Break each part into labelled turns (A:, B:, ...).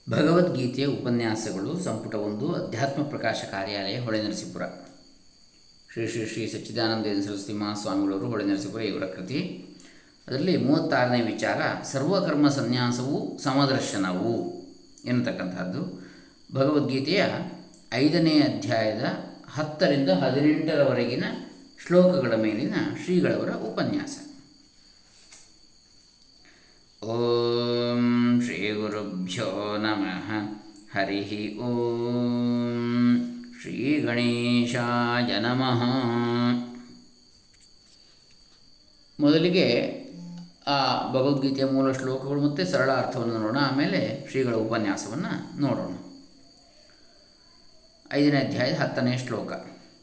A: ಭಗವದ್ಗೀತೆಯ ಉಪನ್ಯಾಸಗಳು ಸಂಪುಟ ಒಂದು ಅಧ್ಯಾತ್ಮ ಪ್ರಕಾಶ ಕಾರ್ಯಾಲಯ ಹೊಳೆನರಸೀಪುರ ಶ್ರೀ ಶ್ರೀ ಶ್ರೀ ಸಚ್ಚಿದಾನಂದ ಸರಸ್ವತಿ ಮಹಾಸ್ವಾಮಿಗಳವರು ಹೊಳೆನರಸೀಪುರ ಇವರ ಕೃತಿ ಅದರಲ್ಲಿ ಮೂವತ್ತಾರನೇ ವಿಚಾರ ಸರ್ವಕರ್ಮ ಸನ್ಯಾಸವು ಸಮದರ್ಶನವು ಎನ್ನತಕ್ಕಂಥದ್ದು ಭಗವದ್ಗೀತೆಯ ಐದನೇ ಅಧ್ಯಾಯದ ಹತ್ತರಿಂದ ಹದಿನೆಂಟರವರೆಗಿನ ಶ್ಲೋಕಗಳ ಮೇಲಿನ ಶ್ರೀಗಳವರ ಉಪನ್ಯಾಸ ಓಂ ಶ್ರೀ ಗುರುಭ್ಯೋ ನಮಃ ಹರಿ ಓಂ ಶ್ರೀ ಗಣೇಶಾಯ ನಮಃ ಮೊದಲಿಗೆ ಆ ಭಗವದ್ಗೀತೆಯ ಮೂಲ ಶ್ಲೋಕಗಳು ಮತ್ತು ಸರಳ ಅರ್ಥವನ್ನು ನೋಡೋಣ ಆಮೇಲೆ ಶ್ರೀಗಳ ಉಪನ್ಯಾಸವನ್ನು ನೋಡೋಣ ಐದನೇ ಅಧ್ಯಾಯದ ಹತ್ತನೇ ಶ್ಲೋಕ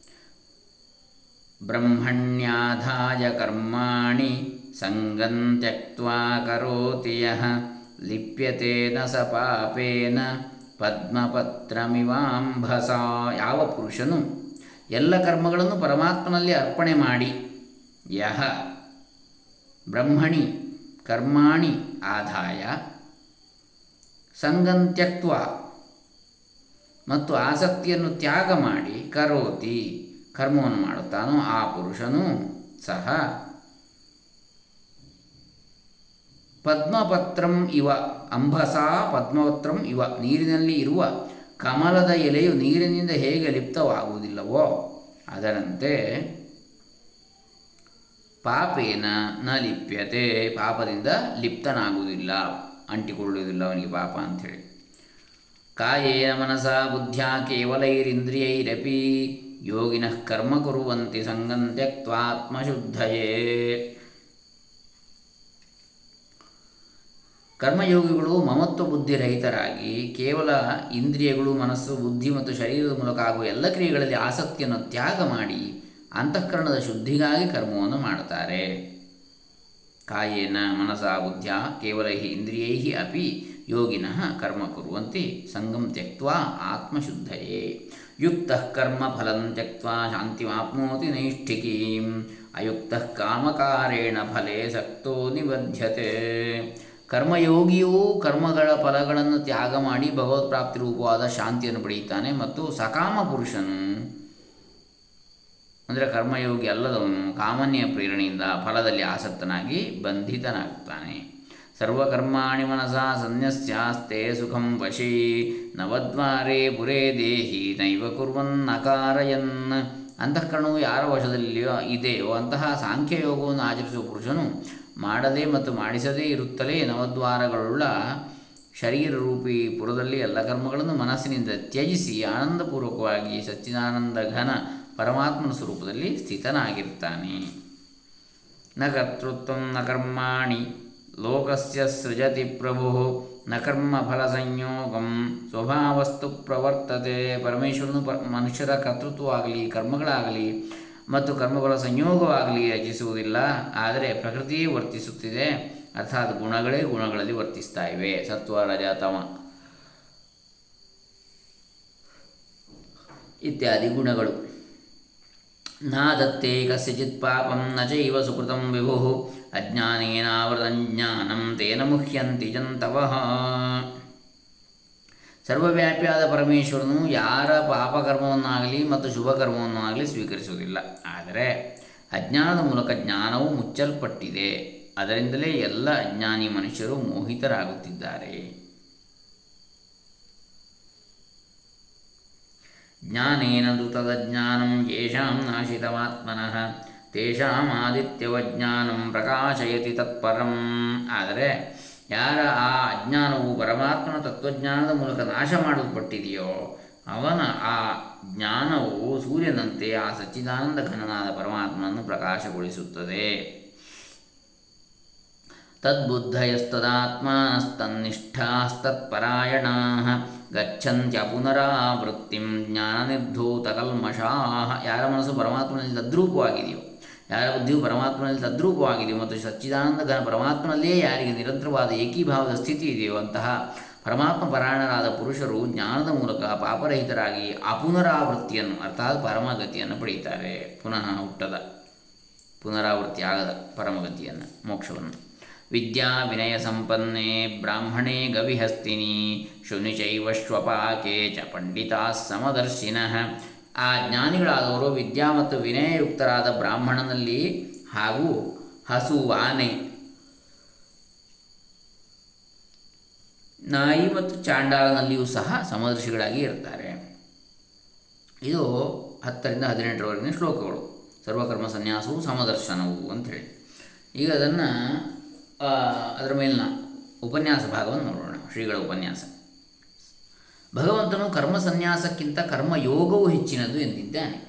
A: ಬ್ರಹ್ಮಣ್ಯಾಧಾಯ ಕರ್ಮಾಣಿ ಸಂಗಂ ತ್ಯಕ್ವಾ ಕರೋತಿ ಯಃ ಲಿಪ್ಯತೆ ನ ಸ ಪಾಪೇನ ಪದ್ಮಪತ್ರಮಿವಾಂಭಸ ಯಾವ ಪುರುಷನು ಎಲ್ಲ ಕರ್ಮಗಳನ್ನು ಪರಮಾತ್ಮನಲ್ಲಿ ಅರ್ಪಣೆ ಮಾಡಿ ಯಹ ಬ್ರಹ್ಮಣಿ ಕರ್ಮಾಣಿ ಆದಾಯ ಸಂಗಂ ತ್ಯಕ್ವ ಮತ್ತು ಆಸಕ್ತಿಯನ್ನು ತ್ಯಾಗ ಮಾಡಿ ಕರೋತಿ ಕರ್ಮವನ್ನು ಮಾಡುತ್ತಾನೋ ಆ ಪುರುಷನು ಸಹ ಪದ್ಮಪತ್ರಂ ಇವ ಅಂಬಸಾ ಪದ್ಮಪತ್ರಂ ಇವ ನೀರಿನಲ್ಲಿ ಇರುವ ಕಮಲದ ಎಲೆಯು ನೀರಿನಿಂದ ಹೇಗೆ ಲಿಪ್ತವಾಗುವುದಿಲ್ಲವೋ ಅದರಂತೆ ಪಾಪೇನ ನ ಲಿಪ್ಯತೆ ಪಾಪದಿಂದ ಲಿಪ್ತನಾಗುವುದಿಲ್ಲ ಅಂಟಿಕೊಳ್ಳುವುದಿಲ್ಲ ಅವನಿಗೆ ಪಾಪ ಅಂಥೇಳಿ ಕಾಯೇನ ಮನಸ ಬುದ್ಧ್ಯ ಕೇವಲೈರಿಂದ್ರಿಯೈರಪಿ ಯೋಗಿನಃ ಕರ್ಮ ಕುರುವಂತಿ ಸಂಗಂ ತ್ಯಕ್ವಾತ್ಮಶುದ್ಧಯೇ ಕರ್ಮಯೋಗಿಗಳು ಮಮತ್ವ ಬುದ್ಧಿರಹಿತರಾಗಿ ಕೇವಲ ಇಂದ್ರಿಯಗಳು ಮನಸ್ಸು ಬುದ್ಧಿ ಮತ್ತು ಶರೀರದ ಮೂಲಕ ಆಗುವ ಎಲ್ಲ ಕ್ರಿಯೆಗಳಲ್ಲಿ ಆಸಕ್ತಿಯನ್ನು ತ್ಯಾಗ ಮಾಡಿ ಅಂತಃಕರಣದ ಶುದ್ಧಿಗಾಗಿ ಕರ್ಮವನ್ನು ಮಾಡುತ್ತಾರೆ ಕಾಯೇನ ಮನಸ ಬುದ್ಧ್ಯ ಕೇವಲ ಇಂದ್ರಿಯೈ ಅಪಿ ಯೋಗಿನಃ ಕರ್ಮ ಕುರುವಂತೆ ಸಂಗಂ ತ್ಯಕ್ವಾ ಆತ್ಮಶುದ್ಧಯೇ ಯುಕ್ತ ಕರ್ಮ ಫಲಂ ತ್ಯಕ್ವಾ ಶಾಂತಿಮಾಪ್ನೋತಿ ನೈಷ್ಠಿಕೀಂ ಅಯುಕ್ತ ಕಾಮಕಾರೇಣ ಫಲೇ ಸಕ್ತೋ ನಿಬದ್ಧತೆ ಕರ್ಮಯೋಗಿಯೂ ಕರ್ಮಗಳ ಫಲಗಳನ್ನು ತ್ಯಾಗ ಮಾಡಿ ಭಗವತ್ಪ್ರಾಪ್ತಿ ರೂಪವಾದ ಶಾಂತಿಯನ್ನು ಪಡೆಯುತ್ತಾನೆ ಮತ್ತು ಸಕಾಮ ಪುರುಷನು ಅಂದರೆ ಕರ್ಮಯೋಗಿ ಅಲ್ಲದವನು ಕಾಮನ್ಯ ಪ್ರೇರಣೆಯಿಂದ ಫಲದಲ್ಲಿ ಆಸಕ್ತನಾಗಿ ಬಂಧಿತನಾಗುತ್ತಾನೆ ಸರ್ವಕರ್ಮಾಣಿ ಮನಸಾ ಸನ್ಯಸ್ಯಾಸ್ತೆ ಸುಖಂ ವಶೀ ನವದ್ವಾರೇ ಪುರೇ ದೇಹಿ ನೈವ ಕುರ್ವನ್ ನಕಾರಯನ್ ಅಂತಃಕರಣವು ಯಾರ ವಶದಲ್ಲಿಯೋ ಇದೆಯೋ ಅಂತಹ ಸಾಂಖ್ಯಯೋಗವನ್ನು ಆಚರಿಸುವ ಪುರುಷನು ಮಾಡದೆ ಮತ್ತು ಮಾಡಿಸದೇ ಇರುತ್ತಲೇ ನವದ್ವಾರಗಳುಳ್ಳ ಶರೀರ ರೂಪಿ ಪುರದಲ್ಲಿ ಎಲ್ಲ ಕರ್ಮಗಳನ್ನು ಮನಸ್ಸಿನಿಂದ ತ್ಯಜಿಸಿ ಆನಂದಪೂರ್ವಕವಾಗಿ ಸಚ್ಚಿದಾನಂದ ಘನ ಪರಮಾತ್ಮನ ಸ್ವರೂಪದಲ್ಲಿ ಸ್ಥಿತನಾಗಿರ್ತಾನೆ ನ ಕರ್ತೃತ್ವ ನ ಕರ್ಮಾಣಿ ಲೋಕಸ್ಯ ಸೃಜತಿ ಪ್ರಭು ನ ಕರ್ಮಫಲ ಸಂಯೋಗಂ ಸ್ವಭಾವಸ್ತು ಪ್ರವರ್ತತೆ ಪರಮೇಶ್ವರನು ಪ ಮನುಷ್ಯರ ಕರ್ತೃತ್ವವಾಗಲಿ ಕರ್ಮಗಳಾಗಲಿ ಮತ್ತು ಕರ್ಮಗಳ ಸಂಯೋಗವಾಗಲಿ ರಚಿಸುವುದಿಲ್ಲ ಆದರೆ ಪ್ರಕೃತಿಯೇ ವರ್ತಿಸುತ್ತಿದೆ ಅರ್ಥಾತ್ ಗುಣಗಳೇ ಗುಣಗಳಲ್ಲಿ ವರ್ತಿಸ್ತಾ ಇವೆ ಸತ್ವ ರಜ ತಮ ಇತ್ಯಾದಿ ಗುಣಗಳು ನ ದತ್ತೇ ಕಸ್ಯಚಿತ್ ಪಾಪಂ ನ ಚೈವ ಸುಕೃತಂ ವಿಭು ಅಜ್ಞಾನೇನಾವೃತಂ ಜ್ಞಾನಂ ತೇನ ಮುಹ್ಯಂತಿ ಜಂತವಃ ಸರ್ವವ್ಯಾಪಿಯಾದ ಪರಮೇಶ್ವರನು ಯಾರ ಪಾಪಕರ್ಮವನ್ನಾಗಲಿ ಮತ್ತು ಶುಭಕರ್ಮವನ್ನಾಗಲಿ ಸ್ವೀಕರಿಸುವುದಿಲ್ಲ ಆದರೆ ಅಜ್ಞಾನದ ಮೂಲಕ ಜ್ಞಾನವು ಮುಚ್ಚಲ್ಪಟ್ಟಿದೆ ಅದರಿಂದಲೇ ಎಲ್ಲ ಅಜ್ಞಾನಿ ಮನುಷ್ಯರು ಮೋಹಿತರಾಗುತ್ತಿದ್ದಾರೆ ಜ್ಞಾನೇನ ತು ತದಜ್ಞಾನಂ ಯೇಷಾಂ ನಾಶಿತವಾತ್ಮನಃ ತೇಷಾಂ ಆದಿತ್ಯವಜ್ಞಾನಂ ಪ್ರಕಾಶಯತಿ ತತ್ಪರಂ ಆದರೆ ಯಾರ ಆ ಅಜ್ಞಾನವು ಪರಮಾತ್ಮನ ತತ್ವಜ್ಞಾನದ ಮೂಲಕ ನಾಶ ಮಾಡಲ್ಪಟ್ಟಿದೆಯೋ ಅವನ ಆ ಜ್ಞಾನವು ಸೂರ್ಯನಂತೆ ಆ ಸಚ್ಚಿದಾನಂದ ಘನನಾದ ಪರಮಾತ್ಮನನ್ನು ಪ್ರಕಾಶಗೊಳಿಸುತ್ತದೆ ತದ್ಬುದ್ಧಯಸ್ತದಾತ್ಮನಸ್ತನ್ನಿಷ್ಠಾಸ್ತತ್ಪರಾಯಣಾ ಗಚ್ಚಂತ್ಯ ಪುನರಾವೃತ್ತಿಂ ಜ್ಞಾನನಿರ್ಧೂತಕಲ್ಮಷಾ ಯಾರ ಮನಸ್ಸು ಪರಮಾತ್ಮನಲ್ಲಿ ತದ್ರೂಪವಾಗಿದೆಯೋ ಯಾರ ಬುದ್ಧಿಯು ಪರಮಾತ್ಮನಲ್ಲಿ ತದ್ರೂಪವಾಗಿದೆಯೋ ಮತ್ತು ಸಚ್ಚಿದಾನಂದ ಘನ ಪರಮಾತ್ಮನಲ್ಲಿಯೇ ಯಾರಿಗೆ ನಿರಂತರವಾದ ಏಕೀಭಾವದ ಸ್ಥಿತಿ ಇದೆಯೋ ಅಂತಹ ಪರಮಾತ್ಮ ಪರಾಯಣರಾದ ಪುರುಷರು ಜ್ಞಾನದ ಮೂಲಕ ಪಾಪರಹಿತರಾಗಿ ಅಪುನರಾವೃತ್ತಿಯನ್ನು ಅರ್ಥಾತ್ ಪರಮಗತಿಯನ್ನು ಪಡೆಯುತ್ತಾರೆ ಪುನಃ ಹುಟ್ಟದ ಪುನರಾವೃತ್ತಿ ಆಗದ ಪರಮಗತಿಯನ್ನು ಮೋಕ್ಷವನ್ನು ವಿದ್ಯಾ ವಿನಯ ಸಂಪನ್ನೆ ಬ್ರಾಹ್ಮಣೇ ಗವಿಹಸ್ತಿನಿ ಶುನಿಚೈವ ಶ್ವಪಾಕೆ ಚ ಪಂಡಿತಾ ಸಮದರ್ಶಿನಃ ಆ ಜ್ಞಾನಿಗಳಾದವರು ವಿದ್ಯಾ ಮತ್ತು ವಿನಯಯುಕ್ತರಾದ ಬ್ರಾಹ್ಮಣನಲ್ಲಿ ಹಾಗೂ ಹಸು ಆನೆ ನಾಯಿ ಮತ್ತು ಚಾಂಡಾಲನಲ್ಲಿಯೂ ಸಹ ಸಮದರ್ಶಿಗಳಾಗಿ ಇರ್ತಾರೆ ಇದು ಹತ್ತರಿಂದ ಹದಿನೆಂಟರವರೆಗಿನ ಶ್ಲೋಕಗಳು ಸರ್ವಕರ್ಮ ಸನ್ಯಾಸವು ಸಮದರ್ಶನವು ಅಂಥೇಳಿ ಈಗ ಅದನ್ನು ಅದರ ಮೇಲಿನ ಉಪನ್ಯಾಸ ಭಾಗವನ್ನು ನೋಡೋಣ ಶ್ರೀಗಳ ಉಪನ್ಯಾಸ ಭಗವಂತನು ಕರ್ಮ ಸನ್ಯಾಸಕ್ಕಿಂತ ಕರ್ಮಯೋಗವು ಹೆಚ್ಚಿನದು ಎಂದಿದ್ದಾನೆ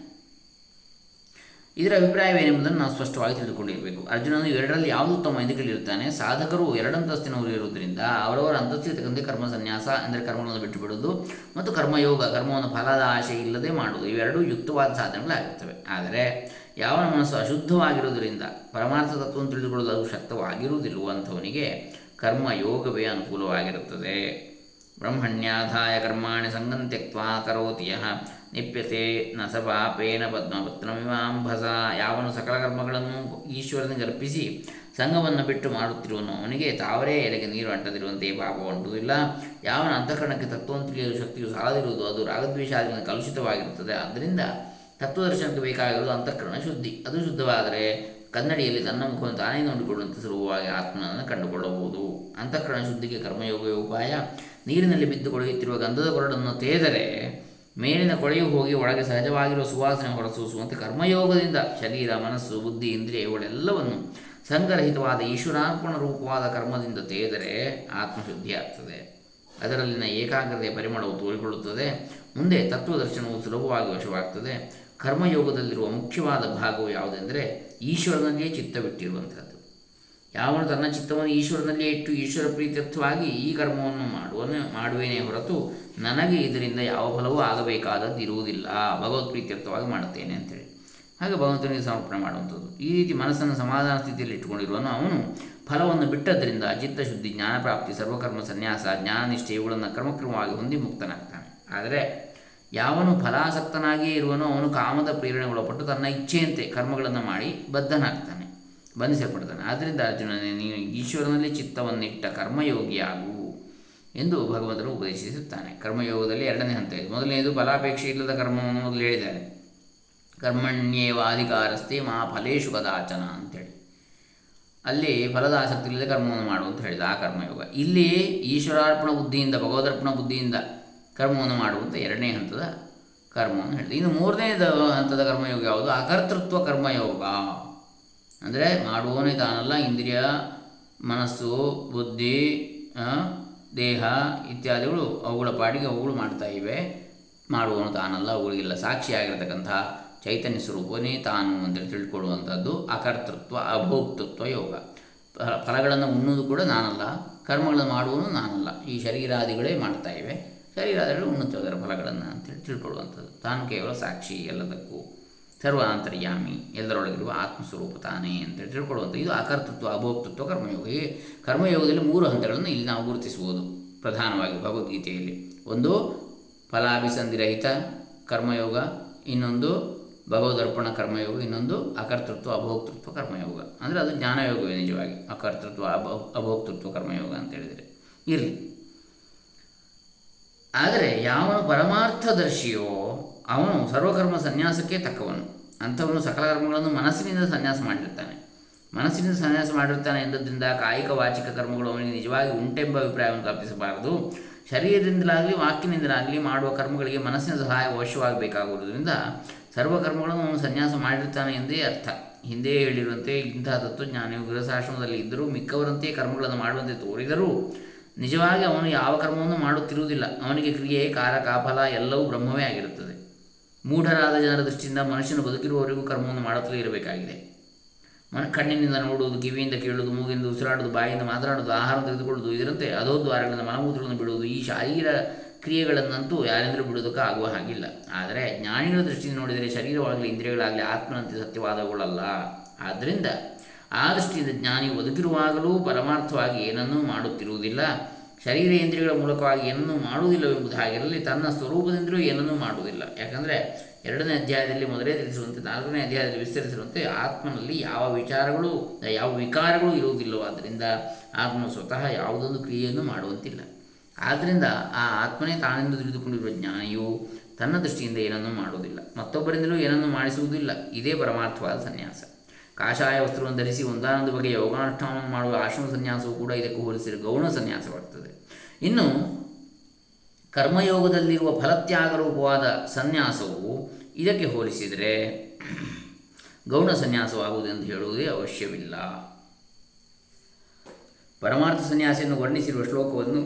A: ಇದರ ಅಭಿಪ್ರಾಯವೇನೆಂಬುದನ್ನು ನಾವು ಸ್ಪಷ್ಟವಾಗಿ ತಿಳಿದುಕೊಂಡಿರಬೇಕು ಅರ್ಜುನನು ಎರಡರಲ್ಲಿ ಯಾವುದು ಉತ್ತಮ ಎಂದು ಕೇಳಿರುತ್ತಾನೆ ಸಾಧಕರು ಎರಡಂತಸ್ತಿನವರು ಇರುವುದರಿಂದ ಅವರವರ ಅಂತಸ್ತಿಗೆ ತಕ್ಕಂತೆ ಕರ್ಮ ಸನ್ಯಾಸ ಅಂದರೆ ಕರ್ಮವನ್ನು ಬಿಟ್ಟು ಬಿಡುವುದು ಮತ್ತು ಕರ್ಮಯೋಗ ಕರ್ಮವನ್ನು ಫಲದ ಆಶೆ ಇಲ್ಲದೆ ಮಾಡುವುದು ಇವೆರಡೂ ಯುಕ್ತವಾದ ಸಾಧನೆಗಳಾಗಿರ್ತವೆ ಆದರೆ ಯಾವನ ಮನಸ್ಸು ಅಶುದ್ಧವಾಗಿರುವುದರಿಂದ ಪರಮಾರ್ಥ ತತ್ವವನ್ನು ತಿಳಿದುಕೊಳ್ಳಲು ಅದು ಶಕ್ತವಾಗಿರುವುದಿಲ್ಲವೋ ಅಂಥವನಿಗೆ ಕರ್ಮಯೋಗವೇ ಅನುಕೂಲವಾಗಿರುತ್ತದೆ ಬ್ರಹ್ಮಣ್ಯಾಧಾಯ ಕರ್ಮಾಣಿ ಸಂಗಂ ತ್ಯಕ್ವಾ ಕರೋತಿ ಯಃ ನಿಪ್ಯತೆ ನ ಸ ಪಾಪೇನ ಪದ್ಮಪತ್ರಮಿವಾಂಭಸ ಯಾವನು ಸಕಲ ಕರ್ಮಗಳನ್ನು ಈಶ್ವರನಿಗೆ ಅರ್ಪಿಸಿ ಸಂಘವನ್ನು ಬಿಟ್ಟು ಮಾಡುತ್ತಿರುವನು ಅವನಿಗೆ ತಾವರೇ ಎಲೆಗೆ ನೀರು ಅಂಟದಿರುವಂತೆ ಪಾಪ ಅಂಟುವುದಿಲ್ಲ ಯಾವನ ಅಂತಃಕರಣಕ್ಕೆ ತತ್ವವನ್ನು ತಿಳಿಯಲು ಶಕ್ತಿಯು ಸಾಲದಿರುವುದು ಅದು ರಾಗದ್ವೇಷಾದಿಗಳಿಂದ ಕಲುಷಿತವಾಗಿರುತ್ತದೆ ಆದ್ದರಿಂದ ತತ್ವದರ್ಶನಕ್ಕೆ ಬೇಕಾಗಿರುವುದು ಅಂತಃಕರಣ ಶುದ್ಧಿ ಅದು ಶುದ್ಧವಾದರೆ ಕನ್ನಡಿಯಲ್ಲಿ ತನ್ನ ಮುಖವನ್ನು ತಾನೇ ನೋಡಿಕೊಳ್ಳುವಂತೆ ಸುಲಭವಾಗಿ ಆತ್ಮನನ್ನು ಕಂಡುಕೊಳ್ಳಬಹುದು ಅಂತಃಕರಣ ಶುದ್ಧಿಗೆ ಕರ್ಮಯೋಗವೇ ಉಪಾಯ ನೀರಿನಲ್ಲಿ ಬಿದ್ದು ಕೊಳೆಯುತ್ತಿರುವ ಗಂಧದ ಕೊರಡನ್ನು ತೇದರೆ ಮೇಲಿನ ಕೊಳೆಯು ಹೋಗಿ ಒಳಗೆ ಸಹಜವಾಗಿರುವ ಸುವಾಸನೆ ಹೊರಸೂಸುವಂತೆ ಕರ್ಮಯೋಗದಿಂದ ಶರೀರ ಮನಸ್ಸು ಬುದ್ಧಿ ಇಂದ್ರಿಯ ಇವುಗಳೆಲ್ಲವನ್ನು ಸಂಘರಹಿತವಾದ ಈಶ್ವರಾರ್ಪಣ ರೂಪವಾದ ಕರ್ಮದಿಂದ ತೇದರೆ ಆತ್ಮಶುದ್ಧಿಯಾಗ್ತದೆ ಅದರಲ್ಲಿನ ಏಕಾಗ್ರತೆಯ ಪರಿಮಳವು ತೋರಿಕೊಳ್ಳುತ್ತದೆ ಮುಂದೆ ತತ್ವದರ್ಶನವು ಸುಲಭವಾಗಿ ವಶವಾಗ್ತದೆ ಕರ್ಮಯೋಗದಲ್ಲಿರುವ ಮುಖ್ಯವಾದ ಭಾಗವು ಯಾವುದೆಂದರೆ ಈಶ್ವರನಲ್ಲಿಯೇ ಚಿತ್ತ ಬಿಟ್ಟಿರುವಂಥದ್ದು ಯಾವನು ತನ್ನ ಚಿತ್ತವನ್ನು ಈಶ್ವರನಲ್ಲಿಯೇ ಇಟ್ಟು ಈಶ್ವರ ಪ್ರೀತ್ಯರ್ಥವಾಗಿ ಈ ಕರ್ಮವನ್ನು ಮಾಡುವನು ಮಾಡುವೇನೇ ಹೊರತು ನನಗೆ ಇದರಿಂದ ಯಾವ ಫಲವೂ ಆಗಬೇಕಾದದ್ದು ಇರುವುದಿಲ್ಲ ಭಗವತ್ ಪ್ರೀತ್ಯರ್ಥವಾಗಿ ಮಾಡುತ್ತೇನೆ ಅಂತೇಳಿ ಹಾಗೆ ಭಗವಂತನಿಗೆ ಸಮರ್ಪಣೆ ಮಾಡುವಂಥದ್ದು ಈ ರೀತಿ ಮನಸ್ಸನ್ನು ಸಮಾಧಾನ ಸ್ಥಿತಿಯಲ್ಲಿ ಇಟ್ಟುಕೊಂಡಿರುವನು ಅವನು ಫಲವನ್ನು ಬಿಟ್ಟದ್ದರಿಂದ ಚಿತ್ತಶುದ್ಧಿ ಜ್ಞಾನಪ್ರಾಪ್ತಿ ಸರ್ವಕರ್ಮ ಸನ್ಯಾಸ ಜ್ಞಾನನಿಷ್ಠೆ ಇವುಗಳನ್ನು ಕ್ರಮಕ್ರಮವಾಗಿ ಹೊಂದಿ ಮುಕ್ತನಾಗ್ತಾನೆ ಆದರೆ ಯಾವನು ಫಲಾಸಕ್ತನಾಗಿಯೇ ಇರುವನೋ ಅವನು ಕಾಮದ ಪ್ರೇರಣೆಗೊಳಪಟ್ಟು ತನ್ನ ಇಚ್ಛೆಯಂತೆ ಕರ್ಮಗಳನ್ನು ಮಾಡಿ ಬದ್ಧನಾಗ್ತಾನೆ ಬಂಧಿಸಲ್ಪಡ್ತಾನೆ ಆದ್ದರಿಂದ ಅರ್ಜುನನೇ ನೀನು ಈಶ್ವರನಲ್ಲಿ ಚಿತ್ತವನ್ನಿಟ್ಟ ಕರ್ಮಯೋಗಿಯಾಗು ಎಂದು ಭಗವಂತನು ಉಪದೇಶಿಸುತ್ತಾನೆ ಕರ್ಮಯೋಗದಲ್ಲಿ ಎರಡನೇ ಹಂತ ಇದೆ ಮೊದಲನೇದು ಫಲಾಪೇಕ್ಷೆ ಇಲ್ಲದ ಕರ್ಮವನ್ನು ಮೊದಲು ಹೇಳಿದ್ದಾರೆ ಕರ್ಮಣ್ಯೇವಾಧಿಕಾರಸ್ಥೆ ಮಾ ಫಲೇಶು ಕದಾಚನ ಅಂತೇಳಿ ಅಲ್ಲಿ ಫಲದ ಆಸಕ್ತಿ ಇಲ್ಲದೆ ಕರ್ಮವನ್ನು ಮಾಡು ಅಂತ ಹೇಳಿದ ಆ ಕರ್ಮಯೋಗ ಇಲ್ಲಿ ಈಶ್ವರಾರ್ಪಣ ಬುದ್ಧಿಯಿಂದ ಭಗವದರ್ಪಣ ಬುದ್ಧಿಯಿಂದ ಕರ್ಮವನ್ನು ಮಾಡುವಂಥ ಎರಡನೇ ಹಂತದ ಕರ್ಮವನ್ನು ಹೇಳಿದೆ ಇನ್ನು ಮೂರನೇದ ಹಂತದ ಕರ್ಮಯೋಗ ಯಾವುದು ಅಕರ್ತೃತ್ವ ಕರ್ಮಯೋಗ ಅಂದರೆ ಮಾಡುವವನೇ ತಾನಲ್ಲ ಇಂದ್ರಿಯ ಮನಸ್ಸು ಬುದ್ಧಿ ಆ, ದೇಹ ಇತ್ಯಾದಿಗಳು ಅವುಗಳ ಪಾಡಿಗೆ ಅವುಗಳು ಮಾಡ್ತಾ ಇವೆ ಮಾಡುವವನು ತಾನಲ್ಲ ಅವುಗಳಿಗೆಲ್ಲ ಸಾಕ್ಷಿಯಾಗಿರ್ತಕ್ಕಂಥ ಚೈತನ್ಯ ಸ್ವರೂಪವೇ ತಾನು ಅಂತೇಳಿ ತಿಳ್ಕೊಳ್ಳುವಂಥದ್ದು ಅಕರ್ತೃತ್ವ ಅಭೋಕ್ತೃತ್ವ ಯೋಗ ಫ- ಫಲಗಳನ್ನು ಉಣ್ಣುವುದು ಕೂಡ ನಾನಲ್ಲ ಕರ್ಮಗಳನ್ನು ಮಾಡುವನು ನಾನಲ್ಲ ಈ ಶರೀರಾದಿಗಳೇ ಮಾಡ್ತಾ ಇವೆ ಶರೀರಾದಿಗಳು ಉಣ್ಣುತ್ತವೆ ಅದರ ಫಲಗಳನ್ನು ಅಂತೇಳಿ ತಿಳ್ಕೊಳ್ಳುವಂಥದ್ದು ತಾನು ಕೇವಲ ಸಾಕ್ಷಿ ಎಲ್ಲದಕ್ಕೂ ಸರ್ವ ಅಂತರ್ಯಾಮಿ ಎಲ್ಲರೊಳಗಿರುವ ಆತ್ಮಸ್ವರೂಪ ತಾನೇ ಅಂತೇಳಿ ತಿಳ್ಕೊಳ್ಳುವಂಥ ಇದು ಅಕರ್ತೃತ್ವ ಅಭೋಕ್ತೃತ್ವ ಕರ್ಮಯೋಗ ಈ ಕರ್ಮಯೋಗದಲ್ಲಿ ಮೂರು ಹಂತಗಳನ್ನು ಇಲ್ಲಿ ನಾವು ಗುರುತಿಸುವುದು ಪ್ರಧಾನವಾಗಿ ಭಗವದ್ಗೀತೆಯಲ್ಲಿ ಒಂದು ಫಲಾಭಿಸಂಧಿರಹಿತ ಕರ್ಮಯೋಗ ಇನ್ನೊಂದು ಭಗವದರ್ಪಣ ಕರ್ಮಯೋಗ ಇನ್ನೊಂದು ಅಕರ್ತೃತ್ವ ಅಭೋಕ್ತೃತ್ವ ಕರ್ಮಯೋಗ ಅಂದರೆ ಅದು ಜ್ಞಾನಯೋಗವೇ ನಿಜವಾಗಿ ಅಕರ್ತೃತ್ವ ಅಭೋ ಅಭೋಕ್ತೃತ್ವ ಕರ್ಮಯೋಗ ಅಂತ ಹೇಳಿದರೆ ಇರಲಿ ಆದರೆ ಯಾವನು ಪರಮಾರ್ಥದರ್ಶಿಯೋ ಅವನು ಸರ್ವಕರ್ಮ ಸನ್ಯಾಸಕ್ಕೆ ತಕ್ಕವನು ಅಂಥವನು ಸಕಲ ಕರ್ಮಗಳನ್ನು ಮನಸ್ಸಿನಿಂದ ಸನ್ಯಾಸ ಮಾಡಿರ್ತಾನೆ ಮನಸ್ಸಿನಿಂದ ಸನ್ಯಾಸ ಮಾಡಿರ್ತಾನೆ ಎಂದದ್ರಿಂದ ಕಾಯಿಕ ವಾಚಿಕ ಕರ್ಮಗಳು ಅವನಿಗೆ ನಿಜವಾಗಿ ಉಂಟೆಂಬ ಅಭಿಪ್ರಾಯವನ್ನು ಕಲ್ಪಿಸಬಾರದು ಶರೀರದಿಂದಲಾಗಲಿ ವಾಕ್ಯನಿಂದಲಾಗಲಿ ಮಾಡುವ ಕರ್ಮಗಳಿಗೆ ಮನಸ್ಸಿನ ಸಹಾಯ ಅವಶ್ಯವಾಗಬೇಕಾಗುವುದರಿಂದ ಸರ್ವಕರ್ಮಗಳನ್ನು ಅವನು ಸನ್ಯಾಸ ಮಾಡಿರ್ತಾನೆ ಎಂದೇ ಅರ್ಥ ಹಿಂದೆ ಹೇಳಿರುವಂತೆ ಇಂತಹ ತತ್ವಜ್ಞಾನಿಯು ಗೃಹಸಾಶ್ರಮದಲ್ಲಿ ಇದ್ದರೂ ಮಿಕ್ಕವರಂತೆ ಕರ್ಮಗಳನ್ನು ಮಾಡುವಂತೆ ತೋರಿದರೂ ನಿಜವಾಗಿ ಅವನು ಯಾವ ಕರ್ಮವನ್ನು ಮಾಡುತ್ತಿರುವುದಿಲ್ಲ ಅವನಿಗೆ ಕ್ರಿಯೆ ಕಾರಕ ಫಲ ಎಲ್ಲವೂ ಬ್ರಹ್ಮವೇ ಆಗಿರುತ್ತದೆ ಮೂಢರಾದ ಜನರ ದೃಷ್ಟಿಯಿಂದ ಮನುಷ್ಯನು ಬದುಕಿರುವವರೆಗೂ ಕರ್ಮವನ್ನು ಮಾಡುತ್ತಲೇ ಇರಬೇಕಾಗಿದೆ ಮನ ಕಣ್ಣಿನಿಂದ ನೋಡುವುದು ಕಿವಿಯಿಂದ ಕೇಳುವುದು ಮೂಗಿಂದ ಉಸಿರಾಡುವುದು ಬಾಯಿಂದ ಮಾತನಾಡುವುದು ಆಹಾರ ತೆಗೆದುಕೊಳ್ಳುವುದು ಇದರಂತೆ ಅಧೋದ್ವಾರಗಳಿಂದ ಮಲಮೂತ್ರಗಳನ್ನು ಬಿಡುವುದು ಈ ಶಾರೀರ ಕ್ರಿಯೆಗಳನ್ನಂತೂ ಯಾರಿಂದಲೂ ಬಿಡುವುದಕ್ಕೆ ಆಗುವ ಹಾಗಿಲ್ಲ ಆದರೆ ಜ್ಞಾನಿಗಳ ದೃಷ್ಟಿಯಿಂದ ನೋಡಿದರೆ ಶರೀರವಾಗಲಿ ಇಂದ್ರಿಯಗಳಾಗಲಿ ಆತ್ಮನಂತೆ ಸತ್ಯವಾದವುಗಳಲ್ಲ ಆದ್ದರಿಂದ ಆ ದೃಷ್ಟಿಯಿಂದ ಜ್ಞಾನಿ ಬದುಕಿರುವಾಗಲೂ ಪರಮಾರ್ಥವಾಗಿ ಏನನ್ನೂ ಮಾಡುತ್ತಿರುವುದಿಲ್ಲ ಶರೀರ ಇಂದ್ರಿಯಗಳ ಮೂಲಕವಾಗಿ ಏನನ್ನೂ ಮಾಡುವುದಿಲ್ಲವೆಂಬುದು ಹಾಗಿರಲಿ ತನ್ನ ಸ್ವರೂಪದಿಂದಲೂ ಏನನ್ನೂ ಮಾಡುವುದಿಲ್ಲ ಯಾಕಂದರೆ ಎರಡನೇ ಅಧ್ಯಾಯದಲ್ಲಿ ಮೊದಲೇ ತಿಳಿಸಿರುವಂತೆ ನಾಲ್ಕನೇ ಅಧ್ಯಾಯದಲ್ಲಿ ವಿಸ್ತರಿಸಿರುವಂತೆ ಆತ್ಮನಲ್ಲಿ ಯಾವ ವಿಚಾರಗಳು ಯಾವ ವಿಕಾರಗಳು ಇರುವುದಿಲ್ಲವೋ ಆದ್ದರಿಂದ ಆತ್ಮನು ಸ್ವತಃ ಯಾವುದೊಂದು ಕ್ರಿಯೆಯನ್ನು ಮಾಡುವಂತಿಲ್ಲ ಆದ್ದರಿಂದ ಆ ಆತ್ಮನೇ ತಾನೆಂದು ತಿಳಿದುಕೊಂಡಿರುವ ಜ್ಞಾನಿಯು ತನ್ನ ದೃಷ್ಟಿಯಿಂದ ಏನನ್ನೂ ಮಾಡುವುದಿಲ್ಲ ಮತ್ತೊಬ್ಬರಿಂದಲೂ ಏನನ್ನೂ ಮಾಡಿಸುವುದಿಲ್ಲ ಇದೇ ಪರಮಾರ್ಥವಾದ ಸನ್ಯಾಸ ಕಾಷಾಯ ವಸ್ತ್ರವನ್ನು ಧರಿಸಿ ಒಂದಾನೊಂದು ಬಗೆಯ ಯೋಗಾನುಷ್ಠಾನವನ್ನು ಮಾಡುವ ಆಶ್ರಮ ಸನ್ಯಾಸವು ಕೂಡ ಇದಕ್ಕೆ ಹೋಲಿಸಿದ ಗೌಣ ಸನ್ಯಾಸವಾಗ್ತದೆ ಇನ್ನು ಕರ್ಮಯೋಗದಲ್ಲಿರುವ ಫಲತ್ಯಾಗ ರೂಪವಾದ ಸನ್ಯಾಸವು ಇದಕ್ಕೆ ಹೋಲಿಸಿದರೆ ಗೌಣ ಸನ್ಯಾಸವಾಗುವುದೆಂದು ಹೇಳುವುದೇ ಅವಶ್ಯವಿಲ್ಲ ಪರಮಾರ್ಥ ಸನ್ಯಾಸಿಯನ್ನು ವರ್ಣಿಸಿರುವ ಶ್ಲೋಕವನ್ನು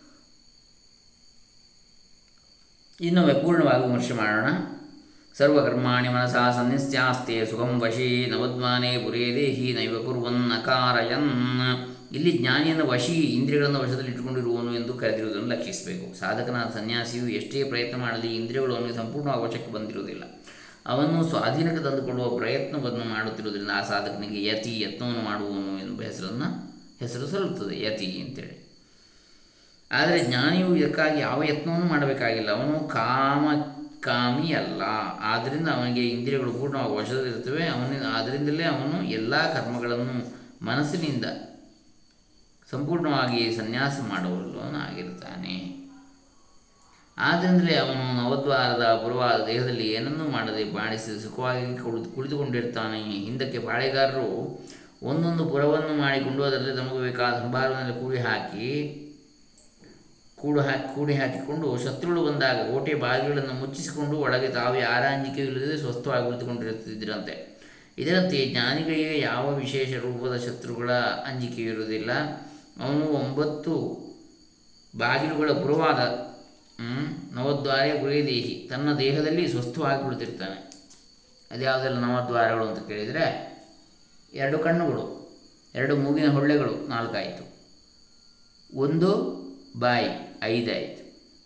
A: ಇನ್ನೊಮ್ಮೆ ಪೂರ್ಣವಾಗಿ ವಿಮರ್ಶೆ ಮಾಡೋಣ ಸರ್ವಕರ್ಮಾಣಿ ಮನಸಾ ಸನ್ಯಸ್ಯಾಸ್ತೆ ಸುಖಂ ವಶೇ ನವದ್ಮಾನೆ ಪುರೇ ದೇಹಿ ನೈವ ಕುರ್ವನ್ ನಕಾರಯನ್ ಇಲ್ಲಿ ಜ್ಞಾನಿಯನ್ನು ವಶಿ ಇಂದ್ರಿಯಗಳನ್ನು ವಶದಲ್ಲಿ ಇಟ್ಟುಕೊಂಡಿರುವನು ಎಂದು ಕರೆದಿರುವುದನ್ನು ಲಕ್ಷಿಸಬೇಕು ಸಾಧಕನಾದ ಸನ್ಯಾಸಿಯು ಎಷ್ಟೇ ಪ್ರಯತ್ನ ಮಾಡಲಿ ಇಂದ್ರಿಯಗಳು ಅವನಿಗೆ ಸಂಪೂರ್ಣವಾಗಿ ವಶಕ್ಕೆ ಬಂದಿರುವುದಿಲ್ಲ ಅವನ್ನು ಸ್ವಾಧೀನಕ್ಕೆ ತಂದುಕೊಳ್ಳುವ ಪ್ರಯತ್ನವನ್ನು ಮಾಡುತ್ತಿರುವುದರಿಂದ ಆ ಸಾಧಕನಿಗೆ ಯತಿ ಯತ್ನವನ್ನು ಮಾಡುವನು ಎಂಬ ಹೆಸರನ್ನು ಹೆಸರು ಸಲ್ಲುತ್ತದೆ ಯತಿ ಅಂತೇಳಿ ಆದರೆ ಜ್ಞಾನಿಯು ಇದಕ್ಕಾಗಿ ಯಾವ ಯತ್ನವನ್ನು ಮಾಡಬೇಕಾಗಿಲ್ಲ ಅವನು ಕಾಮ ಕಾಮಿ ಅಲ್ಲ ಆದ್ದರಿಂದ ಅವನಿಗೆ ಇಂದ್ರಿಯಗಳು ಪೂರ್ಣವಾಗಿ ವಶದಲ್ಲಿರುತ್ತವೆ ಅವನ ಆದ್ದರಿಂದಲೇ ಅವನು ಎಲ್ಲ ಕರ್ಮಗಳನ್ನು ಮನಸ್ಸಿನಿಂದ ಸಂಪೂರ್ಣವಾಗಿ ಸನ್ಯಾಸ ಮಾಡುವವನಾಗಿರ್ತಾನೆ ಆದ್ದರಿಂದಲೇ ಅವನು ನವದ್ವಾರದ ಪೂರ್ವಾದ ದೇಹದಲ್ಲಿ ಏನನ್ನೂ ಮಾಡದೆ ಬಾಣಿಸಿ ಸುಖವಾಗಿ ಕುಳಿತು ಕುಳಿತುಕೊಂಡಿರ್ತಾನೆ ಹಿಂದಕ್ಕೆ ಬಾಳೆಗಾರರು ಒಂದೊಂದು ಪುರವನ್ನು ಮಾಡಿಕೊಂಡು ಅದರಲ್ಲಿ ತಮಗೆ ಬೇಕಾದ ಸಂಭಾರವನ್ನು ಕೂಡಿ ಹಾಕಿ ಕೂಡು ಹಾಕಿ ಕೂಡಿ ಹಾಕಿಕೊಂಡು ಶತ್ರುಗಳು ಬಂದಾಗ ಕೋಟೆ ಬಾಗಿಲುಗಳನ್ನು ಮುಚ್ಚಿಸಿಕೊಂಡು ಒಳಗೆ ತಾವೇ ಆರಾಂಜಿಕೆ ಇಲ್ಲದೆ ಸ್ವಸ್ಥವಾಗಿ ಕುಳಿತುಕೊಂಡಿರುತ್ತಿದ್ದರಂತೆ ಇದರಂತೆ ಜ್ಞಾನಿಗಳಿಗೆ ಯಾವ ವಿಶೇಷ ರೂಪದ ಶತ್ರುಗಳ ಅಂಜಿಕೆ ಇರುವುದಿಲ್ಲ ಅವನು ಒಂಬತ್ತು ಬಾಗಿಲುಗಳ ಪುರವಾದ ನವದ್ವಾರ ದೇಹಿ ತನ್ನ ದೇಹದಲ್ಲಿ ಸ್ವಸ್ಥವಾಗಿ ಕುಳಿತಿರ್ತಾನೆ ಅದ್ಯಾವುದೆಲ್ಲ ನವದ್ವಾರಗಳು ಅಂತ ಕೇಳಿದರೆ ಎರಡು ಕಣ್ಣುಗಳು ಎರಡು ಮೂಗಿನ ಹೊಳ್ಳೆಗಳು ನಾಲ್ಕಾಯಿತು ಒಂದು ಬಾಯಿ ಐದಾಯಿತು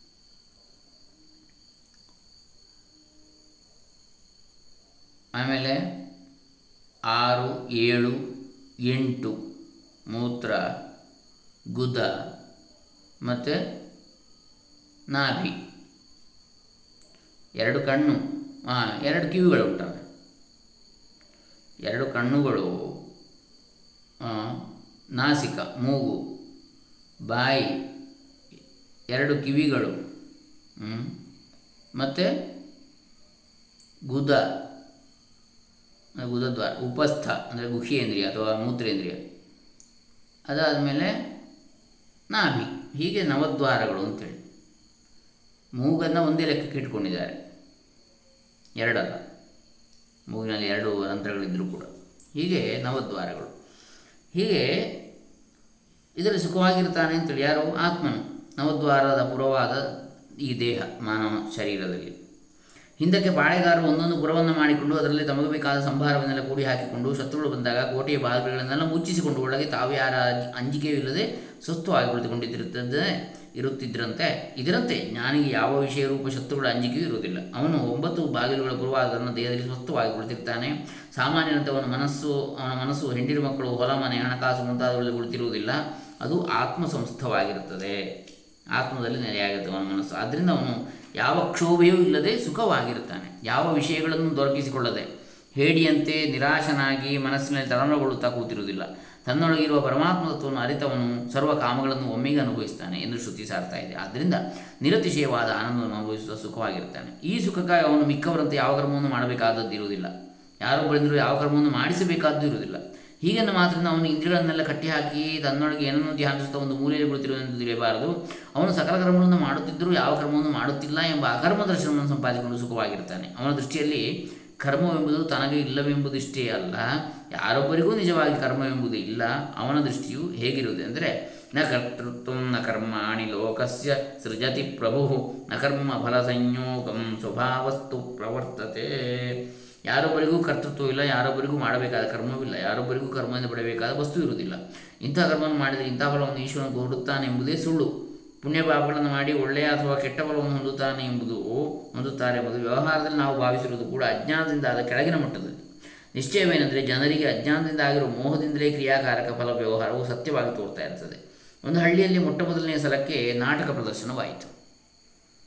A: ಆಮೇಲೆ ಆರು ಏಳು ಎಂಟು ಮೂತ್ರ ಗುದ ಮತ್ತು ನಾಭಿ ಎರಡು ಕಣ್ಣು ಹಾಂ ಎರಡು ಕಿವಿಗಳು ಉಂಟವೆ ಎರಡು ಕಣ್ಣುಗಳು ನಾಸಿಕ ಮೂಗು ಬಾಯಿ ಎರಡು ಕಿವಿಗಳು ಮತ್ತು ಗುದ ಗುದದ್ವಾರ ಉಪಸ್ಥ ಅಂದರೆ ಗುಹ್ಯೇಂದ್ರಿಯ ಅಥವಾ ಮೂತ್ರೇಂದ್ರಿಯ ಅದಾದ ಮೇಲೆ ನಾಭಿ ಹೀಗೆ ನವದ್ವಾರಗಳು ಅಂತೇಳಿ ಮೂಗನ್ನು ಒಂದೇ ಲೆಕ್ಕಕ್ಕೆ ಇಟ್ಕೊಂಡಿದ್ದಾರೆ ಎರಡಲ್ಲ ಮೂಗಿನಲ್ಲಿ ಎರಡು ರಂಧ್ರಗಳಿದ್ದರೂ ಕೂಡ ಹೀಗೆ ನವದ್ವಾರಗಳು ಹೀಗೆ ಇದರಲ್ಲಿ ಸುಖವಾಗಿರ್ತಾನೆ ಅಂತೇಳಿ ಯಾರು ಆತ್ಮನು ನವದ್ವಾರದ ಪುರವಾದ ಈ ದೇಹ ಮಾನವ ಶರೀರದಲ್ಲಿ ಹಿಂದಕ್ಕೆ ಬಾಳೆಗಾರರು ಒಂದೊಂದು ಪುರವನ್ನು ಮಾಡಿಕೊಂಡು ಅದರಲ್ಲಿ ತಮಗೆ ಬೇಕಾದ ಸಂಭಾರವನ್ನೆಲ್ಲ ಕೂಡಿ ಹಾಕಿಕೊಂಡು ಶತ್ರುಗಳು ಬಂದಾಗ ಕೋಟೆಯ ಬಾಗಿಲುಗಳನ್ನೆಲ್ಲ ಮುಚ್ಚಿಸಿಕೊಂಡು ಒಳಗೆ ತಾವು ಯಾರ ಅಂಜಿಕೆಯೂ ಇಲ್ಲದೆ ಸ್ವಸ್ಥವಾಗಿ ಕುಳಿತುಕೊಂಡಿದ್ದಿರುತ್ತದೆ ಇರುತ್ತಿದ್ದರಂತೆ ಇದರಂತೆ ಜ್ಞಾನಿಗೆ ಯಾವ ವಿಷಯ ರೂಪ ಶತ್ರುಗಳ ಅಂಜಿಕೆಯೂ ಇರುವುದಿಲ್ಲ ಅವನು ಒಂಬತ್ತು ಬಾಗಿಲುಗಳ ಪುರವಾದ ತನ್ನ ದೇಹದಲ್ಲಿ ಸ್ವಸ್ಥವಾಗಿ ಕುಳಿತಿರ್ತಾನೆ ಸಾಮಾನ್ಯನಂತೆ ಅವನ ಮನಸ್ಸು ಅವನ ಮನಸ್ಸು ಹೆಂಡಿರು ಮಕ್ಕಳು ಹೊಲ ಮನೆ ಹಣಕಾಸು ಮುಂತಾದವುಗಳಲ್ಲಿ ಕುಳಿತಿರುವುದಿಲ್ಲ ಅದು ಆತ್ಮ ಸಂಸ್ಥವಾಗಿರುತ್ತದೆ ಆತ್ಮದಲ್ಲಿ ನೆಲೆಯಾಗಿರುತ್ತೆ ಅವನ ಮನಸ್ಸು ಆದ್ದರಿಂದ ಅವನು ಯಾವ ಕ್ಷೋಭೆಯೂ ಇಲ್ಲದೆ ಸುಖವಾಗಿರುತ್ತಾನೆ ಯಾವ ವಿಷಯಗಳನ್ನು ದೊರಕಿಸಿಕೊಳ್ಳದೆ ಹೇಡಿಯಂತೆ ನಿರಾಶನಾಗಿ ಮನಸ್ಸಿನಲ್ಲಿ ತಳಮಳಗೊಳ್ಳುತ್ತಾ ಕೂತಿರುವುದಿಲ್ಲ ತನ್ನೊಳಗಿರುವ ಪರಮಾತ್ಮ ತತ್ವವನ್ನು ಅರಿತವನು ಸರ್ವ ಕಾಮಗಳನ್ನು ಒಮ್ಮೆಗೆ ಅನುಭವಿಸ್ತಾನೆ ಎಂದು ಶ್ರುತಿ ಸಾರ್ತಾ ಇದೆ ಆದ್ದರಿಂದ ನಿರತಿಶಯವಾದ ಆನಂದವನ್ನು ಅನುಭವಿಸುವ ಸುಖವಾಗಿರ್ತಾನೆ ಈ ಸುಖಕ್ಕಾಗಿ ಅವನು ಮಿಕ್ಕವರಂತೆ ಯಾವ ಕರ್ಮವನ್ನು ಮಾಡಬೇಕಾದದ್ದು ಇರುವುದಿಲ್ಲ ಯಾರೊಬ್ಬರಿಂದಲೂ ಯಾವ ಕರ್ಮವನ್ನು ಮಾಡಿಸಬೇಕಾದ್ದು ಇರುವುದಿಲ್ಲ ಹೀಗೆಂದ ಮಾತ್ರ ಅವನು ಇಂದ್ರಿಯಗಳನ್ನೆಲ್ಲ ಕಟ್ಟಿಹಾಕಿ ತನ್ನೊಳಗೆ ಏನನ್ನು ಧ್ಯಾನಿಸುತ್ತಾ ಒಂದು ಮೂಲೆಯಲ್ಲಿ ಕುಳಿತಿರುವುದೆಂದು ತಿಳಿಯಬಾರದು ಅವನು ಸಕಲ ಕರ್ಮಗಳನ್ನು ಮಾಡುತ್ತಿದ್ದರೂ ಯಾವ ಕರ್ಮವನ್ನು ಮಾಡುತ್ತಿಲ್ಲ ಎಂಬ ಅಕರ್ಮ ದರ್ಶನವನ್ನು ಸಂಪಾದಿಸಿಕೊಂಡು ಸುಖವಾಗಿರ್ತಾನೆ ಅವನ ದೃಷ್ಟಿಯಲ್ಲಿ ಕರ್ಮವೆಂಬುದು ತನಗೆ ಇಲ್ಲವೆಂಬುದಿಷ್ಟೇ ಅಲ್ಲ ಯಾರೊಬ್ಬರಿಗೂ ನಿಜವಾಗಿ ಕರ್ಮವೆಂಬುದು ಇಲ್ಲ ಅವನ ದೃಷ್ಟಿಯು ಹೇಗಿರುವುದೆಂದರೆ ನ ಕರ್ತೃತ್ವ ನ ಕರ್ಮಾಣಿ ಲೋಕಸ್ಯ ಸೃಜತಿ ಪ್ರಭು ನ ಕರ್ಮ ಫಲ ಸಂಯೋಗಂ ಸ್ವಭಾವಸ್ತು ಪ್ರವರ್ತತೆ ಯಾರೊಬ್ಬರಿಗೂ ಕರ್ತೃತ್ವ ಇಲ್ಲ ಯಾರೊಬ್ಬರಿಗೂ ಮಾಡಬೇಕಾದ ಕರ್ಮವಿಲ್ಲ ಯಾರೊಬ್ಬರಿಗೂ ಕರ್ಮದಿಂದ ಪಡೆಯಬೇಕಾದ ವಸ್ತು ಇರುವುದಿಲ್ಲ ಇಂಥ ಕರ್ಮವನ್ನು ಮಾಡಿದರೆ ಇಂಥ ಫಲವನ್ನು ಈಶ್ವರನು ಕೊಡುತ್ತಾನೆ ಎಂಬುದೇ ಸುಳ್ಳು ಪುಣ್ಯ ಪಾಪಗಳನ್ನು ಮಾಡಿ ಒಳ್ಳೆಯ ಅಥವಾ ಕೆಟ್ಟ ಫಲವನ್ನು ಹೊಂದುತ್ತಾನೆ ಎಂಬುದು ಹೊಂದುತ್ತಾರೆ ಎಂಬುದು ವ್ಯವಹಾರದಲ್ಲಿ ನಾವು ಭಾವಿಸಿರುವುದು ಕೂಡ ಅಜ್ಞಾನದಿಂದ ಆದ ಕೆಳಗಿನ ಮಟ್ಟದಲ್ಲಿ ನಿಶ್ಚಯವೇನೆಂದರೆ ಜನರಿಗೆ ಅಜ್ಞಾನದಿಂದ ಆಗಿರುವ ಮೋಹದಿಂದಲೇ ಕ್ರಿಯಾಕಾರಕ ಫಲ ವ್ಯವಹಾರವು ಸತ್ಯವಾಗಿ ತೋರ್ತಾ ಇರ್ತದೆ ಒಂದು ಹಳ್ಳಿಯಲ್ಲಿ ಮೊಟ್ಟ ಮೊದಲನೆಯ ಸಲಕ್ಕೆ ನಾಟಕ ಪ್ರದರ್ಶನವಾಯಿತು